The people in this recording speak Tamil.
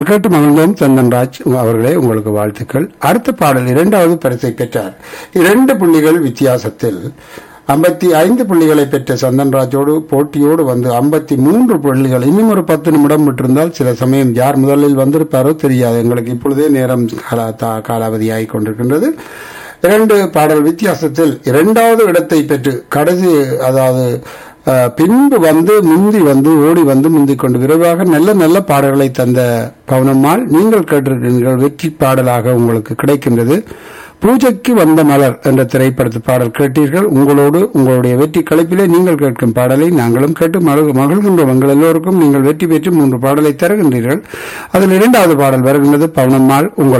கேட்டு மகிழ்ந்தோம் சந்தன்ராஜ் அவர்களே உங்களுக்கு வாழ்த்துக்கள் அடுத்த பாடல் இரண்டாவது பரிசை பெற்றார் இரண்டு புள்ளிகள் வித்தியாசத்தில் ஐம்பத்தி ஐந்து புள்ளிகளை பெற்ற சந்தன்ராஜோடு போட்டியோடு வந்து ஐம்பத்தி மூன்று புள்ளிகள் இன்னும் ஒரு பத்து நிமிடம் விட்டிருந்தால் சில சமயம் யார் முதலில் வந்திருப்பாரோ தெரியாது எங்களுக்கு இப்பொழுதே நேரம் காலா தா- காலாவதியாகிக் கொண்டிருக்கின்றது இரண்டு பாடல் வித்தியாசத்தில் இரண்டாவது இடத்தை பெற்று கடைசி அதாவது அஹ், பின்பு வந்து முந்தி வந்து ஓடி வந்து முந்திக் கொண்டு விரைவாக நல்ல நல்ல பாடல்களை தந்த பவனம்மாள் நீங்கள் கேட்டிருக்கிறீர்கள் வெற்றி பாடலாக உங்களுக்கு கிடைக்கின்றது பூஜைக்கு வந்த மலர் என்ற திரைப்படத்து பாடல் கேட்டீர்கள் உங்களோடு உங்களுடைய வெற்றி கலைப்பிலே நீங்கள் கேட்கும் பாடலை நாங்களும் கேட்டு மகிழ்- மகிழ்கின்றோம் எங்கள் எல்லோருக்கும் நீங்கள் வெற்றி பெற்று மூன்று பாடலை தருகின்றீர்கள் அதில் இரண்டாவது பாடல் வருகின்றது பவனம்மாள் உங்கள்